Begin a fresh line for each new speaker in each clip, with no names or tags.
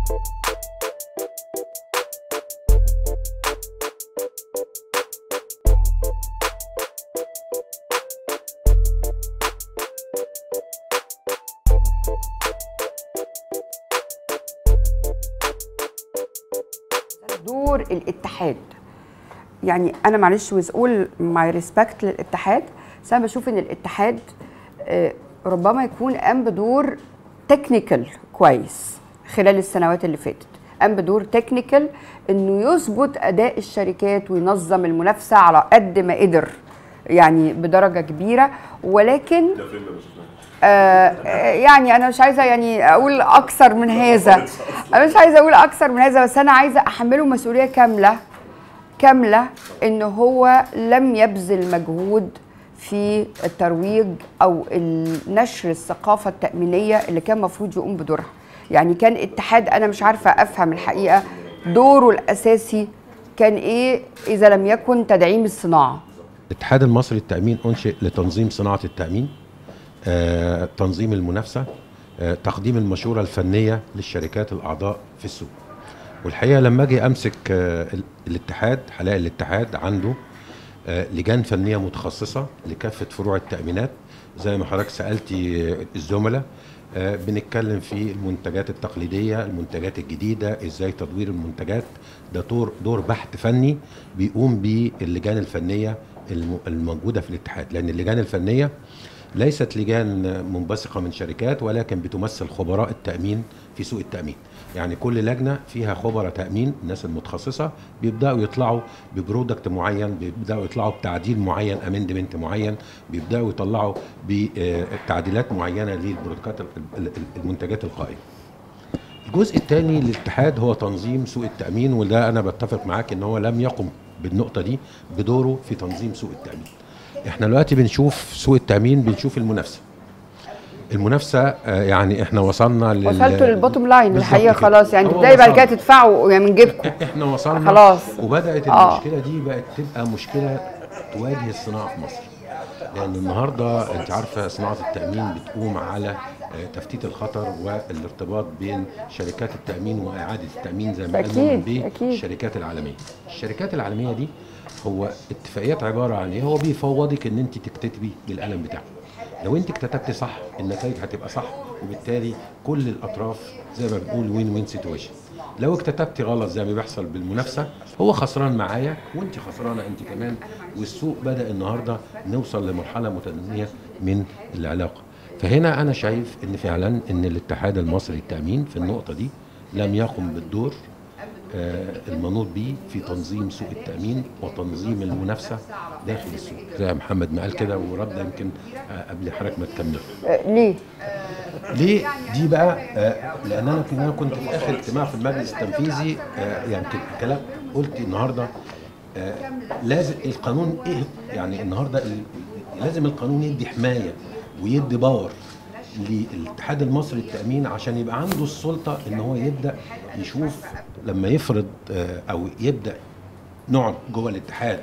دور الاتحاد يعني انا معلش ويز اول ماي ريسبكت للاتحاد بس انا بشوف ان الاتحاد آه، ربما يكون قام بدور تكنيكال كويس خلال السنوات اللي فاتت قام بدور تكنيكال انه يظبط اداء الشركات وينظم المنافسه على قد ما قدر يعني بدرجه كبيره ولكن آه آه، يعني انا مش عايزه يعني اقول اكثر من هذا انا مش عايزه اقول اكثر من هذا بس انا عايزه احمله مسؤوليه كامله كامله ان هو لم يبذل مجهود في الترويج او نشر الثقافه التامينيه اللي كان المفروض يقوم بدورها يعني كان اتحاد انا مش عارفه افهم الحقيقه دوره الاساسي كان ايه اذا لم يكن تدعيم الصناعه
الاتحاد المصري للتأمين أنشئ لتنظيم صناعة التأمين آه، تنظيم المنافسة آه، تقديم المشورة الفنية للشركات الأعضاء في السوق والحقيقة لما أجي أمسك آه، ال- الاتحاد هلاقي الاتحاد عنده آه، لجان فنية متخصصة لكافة فروع التأمينات زي ما حضرتك سألتي آه، الزملاء آه، بنتكلم في المنتجات التقليدية المنتجات الجديدة ازاي تطوير المنتجات ده دور دور بحث فني بيقوم به اللجان الفنية الم- الموجودة في الاتحاد لأن اللجان الفنية ليست لجان منبثقة من شركات ولكن بتمثل خبراء التأمين في سوق التأمين يعني كل لجنة فيها خبراء تأمين الناس المتخصصة بيبدأوا يطلعوا ببرودكت معين بيبدأوا يطلعوا بتعديل معين امندمنت معين بيبدأوا يطلعوا بتعديلات معينة للبرودكات المنتجات القائمة الجزء الثاني للاتحاد هو تنظيم سوق التأمين وده أنا بتفق معاك إن هو لم يقم بالنقطة دي بدوره في تنظيم سوق التأمين احنا دلوقتي بنشوف سوق التأمين بنشوف المنافسة المنافسة آه، يعني احنا وصلنا لل
وصلتوا للبوتوم لاين
بالظبط
الحقيقه
كده.
خلاص يعني
هو
تبداي بعد كده
وصلنا.
تدفعوا يعني من جيبكم
احنا وصلنا
خلاص.
وبدات
آه.
المشكله دي بقت تبقى مشكله تواجه الصناعه في مصر لان النهارده انت عارفه صناعه التامين بتقوم على آه، تفتيت الخطر والارتباط بين شركات التامين واعاده التامين زي ما
أكيد،
قالوا
أكيد.
الشركات العالميه الشركات العالميه دي هو اتفاقيات عباره عن ايه هو بيفوضك ان انت تكتتبي بالقلم بتاعه لو انت كتبت صح النتائج هتبقى صح وبالتالي كل الاطراف زي ما بنقول وين وين سيتويشن لو اكتتبتي غلط زي ما بيحصل بالمنافسه هو خسران معايا وانت خسرانه انت كمان والسوق بدا النهارده نوصل لمرحله متدنيه من العلاقه فهنا انا شايف ان فعلا ان الاتحاد المصري للتامين في النقطه دي لم يقم بالدور آه، المنوط به في تنظيم سوق التامين وتنظيم المنافسه داخل السوق زي ما محمد ما قال كده ورد يمكن آه، قبل حضرتك ما تكمل
آه، ليه؟
ليه دي بقى آه لان انا كنا- انا كنت في اخر اجتماع في المجلس التنفيذي آه يعني كنت كلام قلت النهارده آه لازم القانون ايه يعني النهارده ال- لازم القانون يدي حمايه ويدي باور للاتحاد المصري للتامين عشان يبقى عنده السلطه ان هو يبدا يشوف لما يفرض آه او يبدا نقعد جوه الاتحاد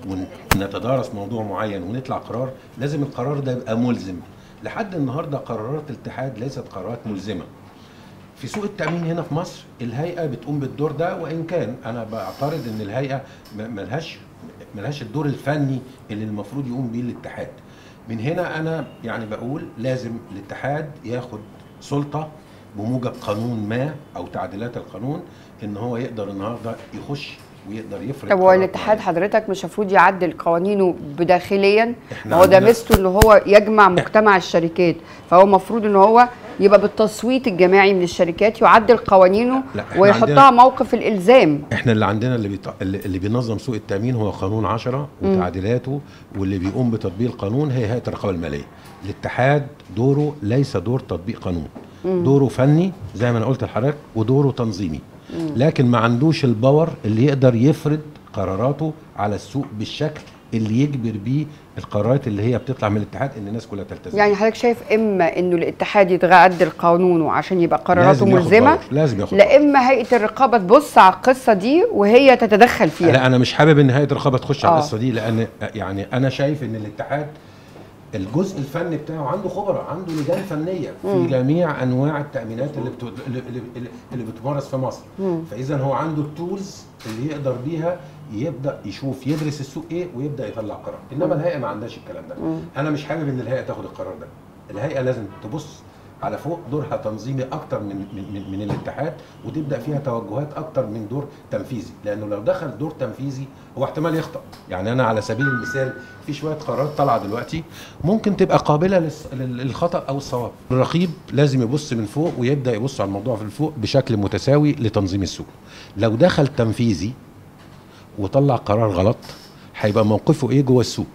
ونتدارس موضوع معين ونطلع قرار لازم القرار ده يبقى ملزم لحد النهارده قرارات الاتحاد ليست قرارات ملزمه في سوق التامين هنا في مصر الهيئه بتقوم بالدور ده وان كان انا بعترض ان الهيئه ما- ملهاش ملهاش الدور الفني اللي المفروض يقوم بيه الاتحاد من هنا انا يعني بقول لازم الاتحاد ياخد سلطه بموجب قانون ما او تعديلات القانون ان هو يقدر النهارده يخش ويقدر يفرض
طب هو
قرارات
الاتحاد
معينة.
حضرتك مش المفروض يعدل قوانينه بداخليا
إحنا
ما هو ده
عندنا-
ميزته ان هو يجمع مجتمع الشركات فهو المفروض ان هو يبقى بالتصويت الجماعي من الشركات يعدل قوانينه
لا، إحنا
ويحطها
عندنا-
موقف الالزام
احنا اللي عندنا اللي, بيط... اللي اللي بينظم سوق التامين هو قانون 10 وتعديلاته واللي بيقوم بتطبيق القانون هي هيئه الرقابه الماليه الاتحاد دوره ليس دور تطبيق قانون دوره فني زي ما انا قلت لحضرتك ودوره تنظيمي لكن ما عندوش الباور اللي يقدر يفرض قراراته على السوق بالشكل اللي يجبر بيه القرارات اللي هي بتطلع من الاتحاد ان الناس كلها تلتزم
يعني حضرتك شايف اما انه الاتحاد يتعدل قانونه عشان يبقى قراراته
لازم ياخد
ملزمه
باور، لازم ياخد
لا اما هيئه الرقابه تبص على القصه دي وهي تتدخل فيها
لا انا مش حابب ان هيئه الرقابه تخش على
آه.
القصه دي لان يعني انا شايف ان الاتحاد الجزء الفني بتاعه عنده خبره عنده لجان فنيه في جميع انواع التامينات اللي بت... اللي, اللي, اللي بتمارس في مصر فاذا هو عنده التولز اللي يقدر بيها يبدا يشوف يدرس السوق ايه ويبدا يطلع قرار انما الهيئه ما عندهاش الكلام ده انا مش حابب ان الهيئه تاخد القرار ده الهيئه لازم تبص على فوق دورها تنظيمي اكتر من من من, من الاتحاد وتبدا فيها توجهات اكتر من دور تنفيذي لانه لو دخل دور تنفيذي هو احتمال يخطا يعني انا على سبيل المثال في شويه قرارات طالعه دلوقتي ممكن تبقى قابله للس- لل- للخطا او الصواب الرقيب لازم يبص من فوق ويبدا يبص على الموضوع من فوق بشكل متساوي لتنظيم السوق لو دخل تنفيذي وطلع قرار غلط هيبقى موقفه ايه جوه السوق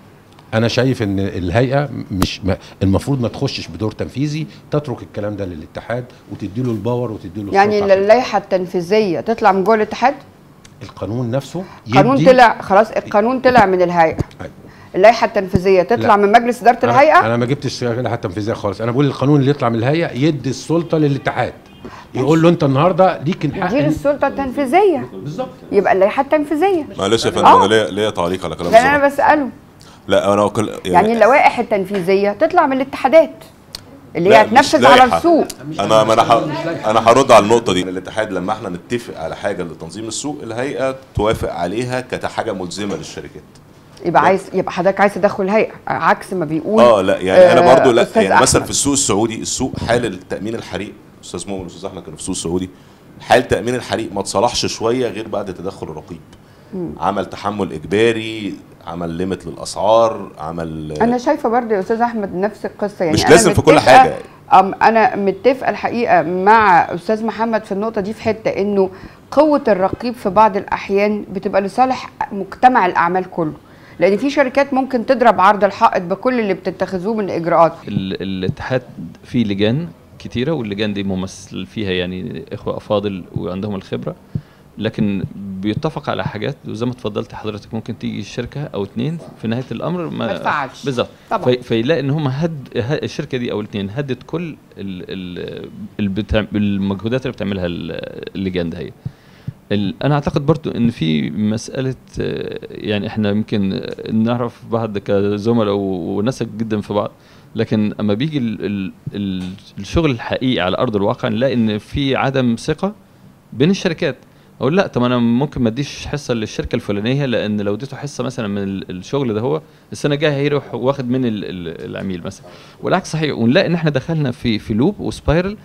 انا شايف ان الهيئه مش ما المفروض ما تخشش بدور تنفيذي تترك الكلام ده للاتحاد وتديله الباور وتديله
يعني
السلطة.
اللائحه التنفيذيه تطلع من جوه الاتحاد
القانون نفسه
قانون
يدي-
طلع خلاص القانون طلع من الهيئه
أيوة.
اللائحه التنفيذيه تطلع
لا.
من مجلس اداره
أنا-
الهيئه
انا ما جبتش اللائحه التنفيذيه خالص انا بقول القانون اللي يطلع من الهيئه يدي السلطه للاتحاد يقول له انت النهارده ليك الحق
دي
إن-
السلطه التنفيذيه
بالظبط
يبقى اللائحه التنفيذيه
معلش يا فندم
آه.
انا ليا ليا تعليق على كلام
ده انا
زهر.
بساله
لا انا كل
يعني اللوائح التنفيذيه تطلع من الاتحادات اللي
لا،
هي
مش
هتنفذ على
لائحة.
السوق
انا ما انا ح... انا هرد على النقطه دي الاتحاد لما احنا نتفق على حاجه لتنظيم السوق الهيئه توافق عليها كحاجه ملزمه للشركات
يبقى عايز يبقى حضرتك عايز تدخل هيئه عكس ما بيقول
اه لا يعني انا
آه،
برضو لا
أستاذ
يعني مثلا
أحمد.
في السوق السعودي السوق حال التامين الحريق استاذ مؤمن واستاذ احمد كانوا في السوق السعودي حال تامين الحريق ما تصلحش شويه غير بعد تدخل الرقيب عمل تحمل اجباري عمل ليميت للاسعار عمل
انا شايفه برضه يا استاذ احمد نفس القصه يعني
مش
أنا
لازم في كل
متفقة-
حاجة.
أم انا متفقه الحقيقه مع استاذ محمد في النقطه دي في حته انه قوه الرقيب في بعض الاحيان بتبقى لصالح مجتمع الاعمال كله لان في شركات ممكن تضرب عرض الحائط بكل اللي بتتخذوه من اجراءات
ال- الاتحاد فيه لجان كتيرة واللجان دي ممثل فيها يعني إخوة أفاضل وعندهم الخبرة لكن بيتفق على حاجات وزي ما اتفضلت حضرتك ممكن تيجي شركة أو اتنين في نهاية الأمر
ما تفعلش.
بالظبط
طبعا.
في فيلاقي إن هم هد ه- الشركة دي أو الاتنين هدت كل ال ال البتاع- المجهودات اللي بتعملها ال- اللجان ده هي ال- انا اعتقد برضو ان في مساله آه، يعني احنا يمكن آه، نعرف بعض كزملاء و- ونسك جدا في بعض لكن اما بيجي ال ال ال الشغل الحقيقي على ارض الواقع نلاقي ان في عدم ثقه بين الشركات اقول لا طب انا ممكن ما اديش حصه للشركه الفلانيه لان لو اديته حصه مثلا من ال- الشغل ده هو السنه الجايه هيروح واخد من ال- ال- العميل مثلا والعكس صحيح ونلاقي ان احنا دخلنا في في لوب وسبايرل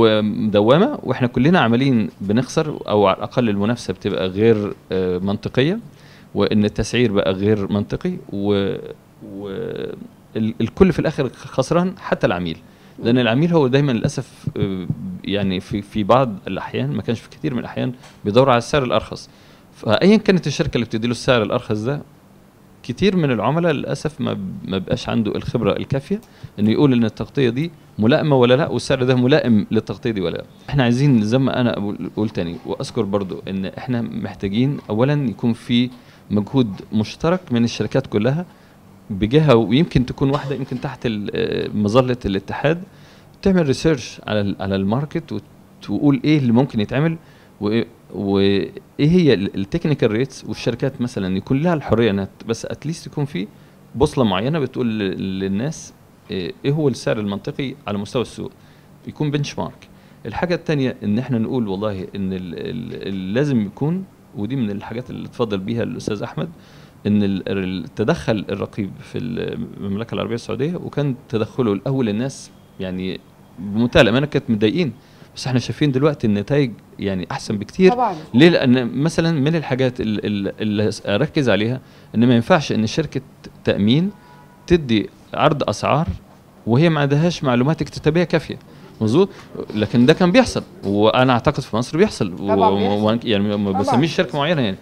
ومدومه واحنا كلنا عمالين بنخسر او على الاقل المنافسه بتبقى غير آه، منطقيه وان التسعير بقى غير منطقي و, و ال- الكل في الاخر خسران حتى العميل لان العميل هو دايما للاسف آه، يعني في في بعض الاحيان ما كانش في كتير من الاحيان بيدور على السعر الارخص فايا كانت الشركه اللي بتدي له السعر الارخص ده كتير من العملاء للاسف ما ما بقاش عنده الخبره الكافيه انه يقول ان التغطيه دي ملائمه ولا لا والسعر ده ملائم للتغطيه دي ولا لا احنا عايزين زي ما انا أقول- اقول تاني واذكر برضو ان احنا محتاجين اولا يكون في مجهود مشترك من الشركات كلها بجهه ويمكن تكون واحده يمكن تحت ال- آه، مظله الاتحاد تعمل ريسيرش على ال- على الماركت وتقول ايه اللي ممكن يتعمل وايه وإيه هي التكنيكال ريتس والشركات مثلا يكون لها الحريه انها ت- بس اتليست يكون في بوصله معينه بتقول لل- للناس ايه إيه هو السعر المنطقي على مستوى السوق يكون بنش مارك الحاجه الثانيه ان احنا نقول والله ان ال ال لازم يكون ودي من الحاجات اللي اتفضل بيها الاستاذ احمد ان ال- ال- تدخل الرقيب في المملكه العربيه السعوديه وكان تدخله الاول الناس يعني بمنتهى الامانه كانت متضايقين بس احنا شايفين دلوقتي النتائج يعني احسن بكتير
طبعا
ليه؟ لأن مثلا من الحاجات ال- ال- اللي أركز عليها إن ما ينفعش إن شركة تأمين تدي عرض أسعار وهي ما عندهاش معلومات اكتتابية كافية مظبوط لكن ده كان بيحصل وانا اعتقد في مصر بيحصل و-
طبعاً بيحصل.
و- يعني ما
طبعاً.
بسميش شركه معينه يعني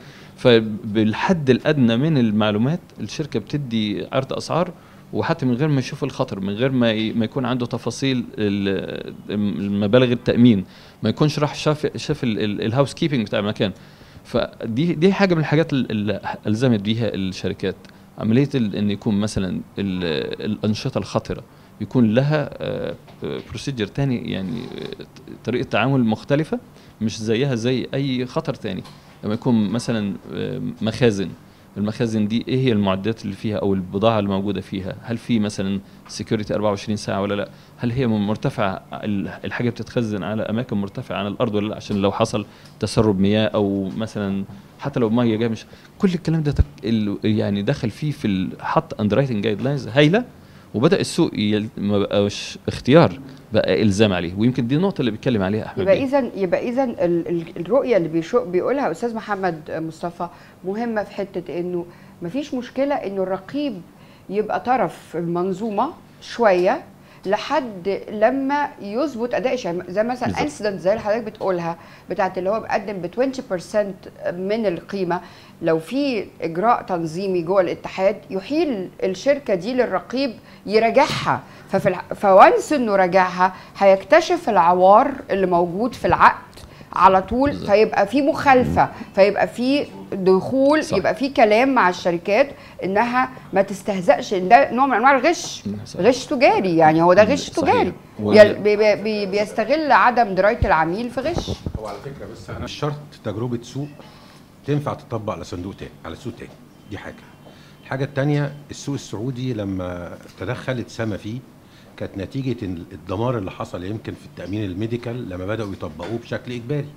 فبالحد الادنى من المعلومات الشركه بتدي عرض اسعار وحتى من غير ما يشوف الخطر من غير ما ي- ما يكون عنده تفاصيل ال- المبالغ التامين ما يكونش راح شاف شاف ال- ال- الهاوس كيبنج بتاع المكان فدي دي حاجه من الحاجات ال- اللي الزمت بيها الشركات عمليه ال- ان يكون مثلا ال- الانشطه الخطره يكون لها بروسيجر تاني يعني آه، طريقه تعامل مختلفه مش زيها زي اي خطر تاني لما يكون مثلا آه، مخازن المخازن دي ايه هي المعدات اللي فيها او البضاعه اللي موجوده فيها هل في مثلا سكيورتي 24 ساعه ولا لا هل هي مرتفعه ال- الحاجه بتتخزن على اماكن مرتفعه عن الارض ولا لا عشان لو حصل تسرب مياه او مثلا حتى لو ميه جايه مش كل الكلام ده تك... ال- يعني دخل فيه في ال- حط اندر رايتنج جايد لاينز هايله وبدا السوق يل... ما بقاش اختيار بقى الزام عليه ويمكن دي النقطه اللي بيتكلم عليها احمد
يبقى
بيه.
اذا يبقى اذا ال- ال- الرؤيه اللي بيشو بيقولها استاذ محمد مصطفى مهمه في حته انه مفيش مشكله انه الرقيب يبقى طرف في المنظومه شويه لحد لما يظبط اداء شيء زي مثلا
بالظبط.
انسيدنت زي اللي حضرتك بتقولها بتاعت اللي هو بقدم ب 20% من القيمه لو في اجراء تنظيمي جوه الاتحاد يحيل الشركه دي للرقيب يراجعها ففي الع... فوانس انه راجعها هيكتشف العوار اللي موجود في العقد على طول
بالظبط.
فيبقى في مخالفه فيبقى في دخول
صح.
يبقى في كلام مع الشركات انها ما تستهزأش ان ده نوع من انواع الغش
صح.
غش تجاري يعني هو ده غش
صحيح.
تجاري
وال-
يل- بي بي بي بيستغل عدم درايه العميل في غش
هو على فكره بس انا مش شرط تجربه سوق تنفع تطبق على صندوق تاني على سوق تاني دي حاجه الحاجه التانيه السوق السعودي لما تدخلت سما فيه كانت نتيجه إن الدمار اللي حصل يمكن في التامين الميديكال لما بداوا يطبقوه بشكل اجباري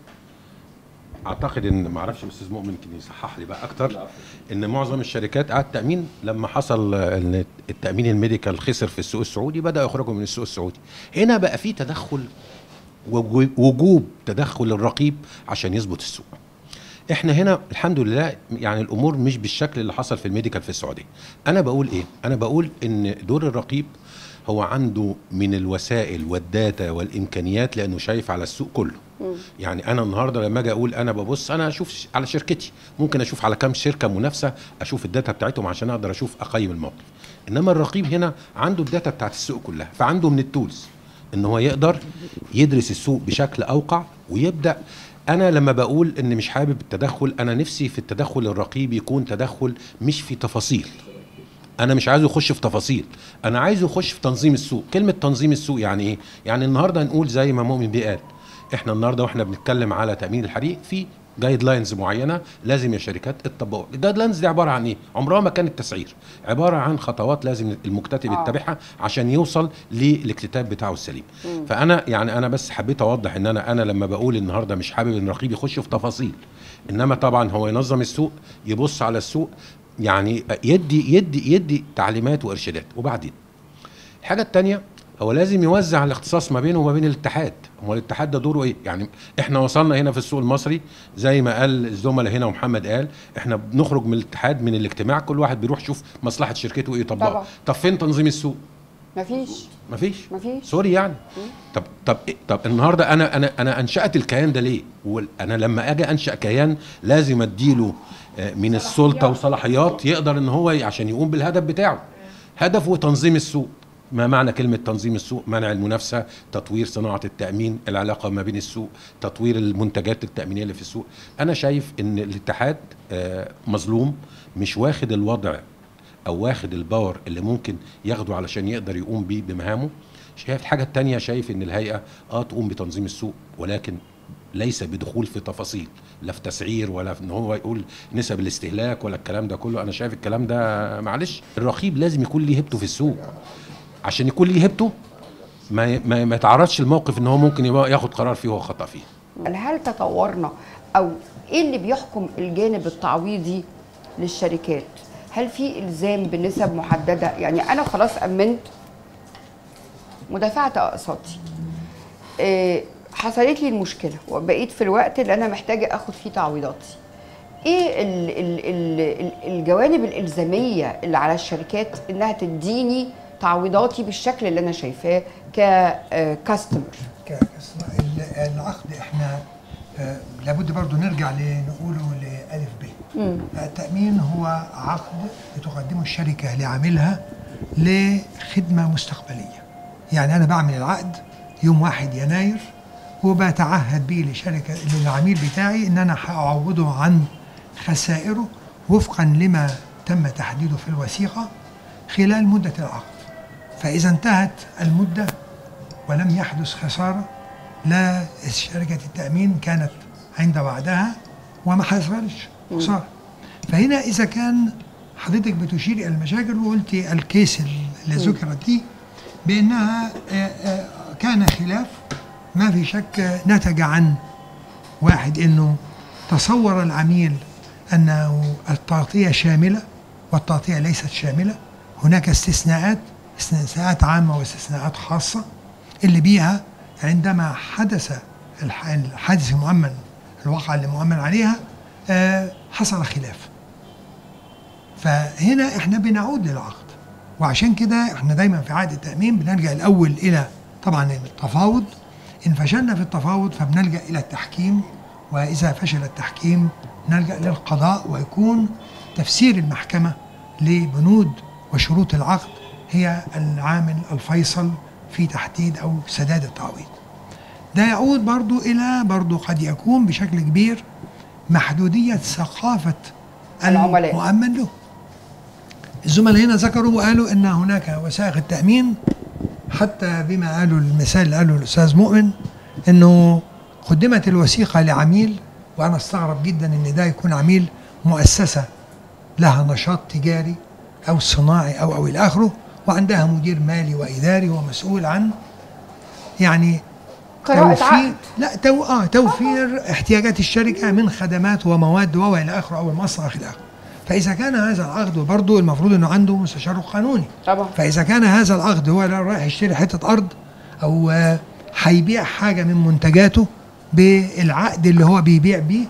اعتقد ان ما اعرفش الاستاذ مؤمن يمكن يصحح لي بقى اكتر ان معظم الشركات قعدت تامين لما حصل آه، ان التامين الميديكال خسر في السوق السعودي بداوا يخرجوا من السوق السعودي هنا بقى في تدخل وجو- وجوب تدخل الرقيب عشان يظبط السوق احنا هنا الحمد لله يعني الامور مش بالشكل اللي حصل في الميديكال في السعوديه انا بقول ايه انا بقول ان دور الرقيب هو عنده من الوسائل والداتا والامكانيات لانه شايف على السوق كله يعني انا النهارده لما اجي اقول انا ببص انا اشوف ش- على شركتي ممكن اشوف على كام شركه منافسه اشوف الداتا بتاعتهم عشان اقدر اشوف اقيم الموقف انما الرقيب هنا عنده الداتا بتاعت السوق كلها فعنده من التولز ان هو يقدر يدرس السوق بشكل اوقع ويبدا انا لما بقول ان مش حابب التدخل انا نفسي في التدخل الرقيب يكون تدخل مش في تفاصيل انا مش عايزه يخش في تفاصيل انا عايزه يخش في تنظيم السوق كلمه تنظيم السوق يعني ايه يعني النهارده نقول زي ما مؤمن بيه قال احنا النهارده واحنا بنتكلم على تامين الحريق في جايد لاينز معينه لازم الشركات تطبقها الجايد لاينز دي عباره عن ايه عمرها ما كانت تسعير عباره عن خطوات لازم المكتتب
آه.
يتبعها عشان يوصل للاكتتاب بتاعه السليم فانا يعني انا بس حبيت اوضح ان انا انا لما بقول النهارده مش حابب ان الرقيب يخش في تفاصيل انما طبعا هو ينظم السوق يبص على السوق يعني يدي يدي يدي تعليمات وارشادات وبعدين الحاجه الثانيه هو لازم يوزع الاختصاص ما بينه وما بين الاتحاد هو الاتحاد ده دوره ايه يعني احنا وصلنا هنا في السوق المصري زي ما قال الزملاء هنا ومحمد قال احنا بنخرج من الاتحاد من الاجتماع كل واحد بيروح يشوف مصلحه شركته ايه يطبقها
طبعا.
طب فين تنظيم السوق
مفيش
مفيش
مفيش
سوري يعني طب طب إيه؟ طب النهارده انا انا انا انشات الكيان ده ليه؟ وال- انا لما اجي انشا كيان لازم اديله آه، من السلطه وصلاحيات يقدر ان هو ي- عشان يقوم بالهدف بتاعه. هدفه تنظيم السوق. ما معنى كلمة تنظيم السوق؟ منع المنافسة، تطوير صناعة التأمين، العلاقة ما بين السوق، تطوير المنتجات التأمينية اللي في السوق. أنا شايف إن الاتحاد آه، مظلوم مش واخد الوضع او واخد الباور اللي ممكن ياخده علشان يقدر يقوم بيه بمهامه شايف الحاجه التانية شايف ان الهيئه اه تقوم بتنظيم السوق ولكن ليس بدخول في تفاصيل لا في تسعير ولا في ان هو يقول نسب الاستهلاك ولا الكلام ده كله انا شايف الكلام ده معلش الرقيب لازم يكون ليه هيبته في السوق عشان يكون ليه هيبته ما ما, ما يتعرضش الموقف ان هو ممكن يبقى ياخد قرار فيه وهو خطا فيه
هل تطورنا او ايه اللي بيحكم الجانب التعويضي للشركات هل في الزام بنسب محدده يعني انا خلاص امنت ودفعت اقساطي إيه حصلت لي المشكله وبقيت في الوقت اللي انا محتاجه اخد فيه تعويضاتي ايه ال ال ال ال الجوانب الالزاميه اللي على الشركات انها تديني تعويضاتي بالشكل اللي انا شايفاه ككاستمر
كاصلاح ال- العقد احنا آه، لابد برضو نرجع لنقوله لألف ب التأمين هو عقد بتقدمه الشركة لعاملها لخدمة مستقبلية يعني أنا بعمل العقد يوم واحد يناير وبتعهد بيه لشركة للعميل بتاعي إن أنا هأعوضه عن خسائره وفقا لما تم تحديده في الوثيقة خلال مدة العقد فإذا انتهت المدة ولم يحدث خسارة لا شركة التأمين كانت عند وعدها وما حصلش خسارة فهنا اذا كان حضرتك بتشير الى المشاكل وقلتي الكيس اللي ذكرت دي بانها آه، آه، كان خلاف ما في شك آه، نتج عن واحد انه تصور العميل انه التغطيه شامله والتغطيه ليست شامله هناك استثناءات استثناءات عامه واستثناءات خاصه اللي بيها عندما حدث الح- الحادث المؤمن الواقعه اللي مؤمن عليها آه، حصل خلاف فهنا احنا بنعود للعقد وعشان كده احنا دايما في عقد التأمين بنلجأ الأول إلى طبعا التفاوض إن فشلنا في التفاوض فبنلجأ إلى التحكيم وإذا فشل التحكيم نلجأ للقضاء ويكون تفسير المحكمة لبنود وشروط العقد هي العامل الفيصل في تحديد أو سداد التعويض ده يعود برضو إلى برضو قد يكون بشكل كبير محدودية ثقافة
العملاء.
المؤمن له الزملاء هنا ذكروا وقالوا ان هناك وثائق التامين حتى بما قالوا المثال اللي قاله الاستاذ مؤمن انه قدمت الوثيقه لعميل وانا استغرب جدا ان ده يكون عميل مؤسسه لها نشاط تجاري او صناعي او او الى اخره وعندها مدير مالي واداري ومسؤول عن يعني
قراءة
توفير
عقد.
لا تو اه توفير احتياجات الشركه من خدمات ومواد و الى اخره او المصنع الى اخره فاذا كان هذا العقد برضه المفروض انه عنده مستشار قانوني
طبعا
فاذا كان هذا العقد هو لا رايح يشتري حته ارض او آه، هيبيع حاجه من منتجاته بالعقد اللي هو بيبيع بيه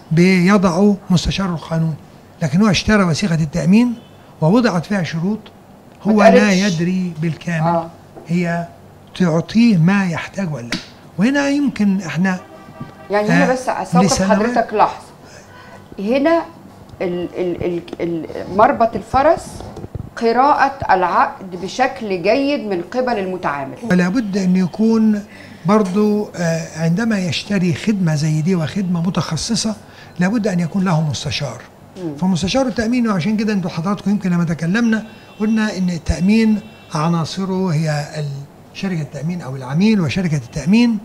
بيضعه مستشار القانوني لكن هو اشترى وثيقه التامين ووضعت فيها شروط هو
ما
لا
اتقالتش.
يدري بالكامل
آه.
هي تعطيه ما يحتاج ولا لا. وهنا يمكن احنا
يعني هنا
آه،
بس استوقف
لسنوات.
حضرتك لحظه هنا ال ال ال ال مربط الفرس قراءة العقد بشكل جيد من قبل المتعامل
ولا بد ان يكون برضو آه، عندما يشتري خدمه زي دي وخدمه متخصصه لابد ان يكون له مستشار فمستشار التامين وعشان كده انتوا حضراتكم يمكن لما تكلمنا قلنا ان التامين عناصره هي ال- شركه التامين او العميل وشركه التامين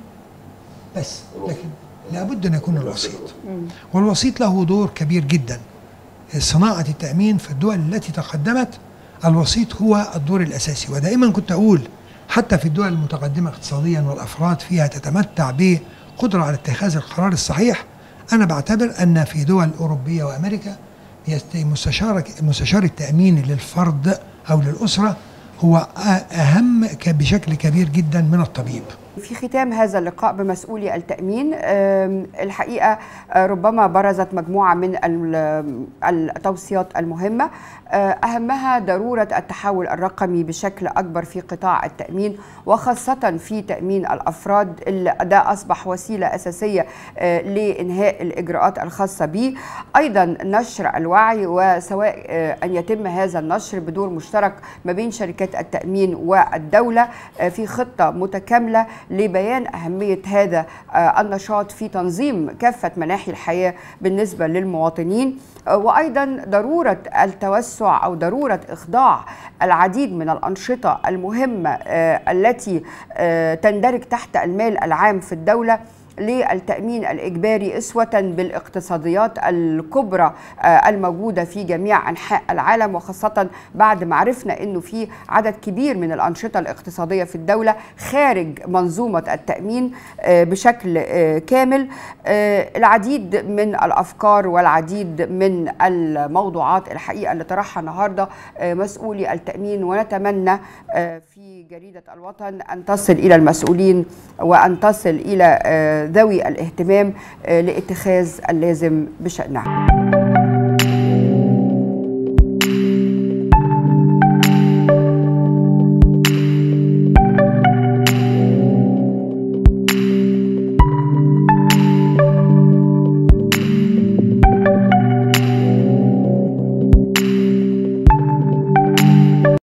بس لكن لابد ان يكون الوسيط والوسيط له دور كبير جدا صناعه التامين في الدول التي تقدمت الوسيط هو الدور الاساسي ودائما كنت اقول حتى في الدول المتقدمه اقتصاديا والافراد فيها تتمتع بقدره على اتخاذ القرار الصحيح انا بعتبر ان في دول اوروبيه وامريكا يست- مستشار مستشار التامين للفرد او للاسره هو أ- اهم ك- بشكل كبير جدا من الطبيب
في ختام هذا اللقاء بمسؤولي التأمين آم، الحقيقة آه، ربما برزت مجموعة من ال- التوصيات المهمة آه، أهمها ضرورة التحول الرقمي بشكل أكبر في قطاع التأمين وخاصة في تأمين الأفراد اللي ده أصبح وسيلة أساسية آه، لإنهاء الإجراءات الخاصة به أيضا نشر الوعي وسواء آه، أن يتم هذا النشر بدور مشترك ما بين شركات التأمين والدولة آه، في خطة متكاملة لبيان أهمية هذا آه، النشاط في تنظيم كافة مناحي الحياة بالنسبة للمواطنين آه، وأيضا ضرورة التوسع أو ضرورة إخضاع العديد من الأنشطة المهمة آه، التي آه، تندرج تحت المال العام في الدولة للتأمين الإجباري أسوة بالاقتصاديات الكبرى آه، الموجودة في جميع أنحاء العالم وخاصة بعد ما عرفنا أنه في عدد كبير من الأنشطة الاقتصادية في الدولة خارج منظومة التأمين آه، بشكل آه، كامل آه، العديد من الأفكار والعديد من الموضوعات الحقيقة اللي طرحها النهاردة آه، مسؤولي التأمين ونتمنى آه، في جريدة الوطن أن تصل إلى المسؤولين وأن تصل إلى آه، ذوي الاهتمام آه، لاتخاذ اللازم بشأنها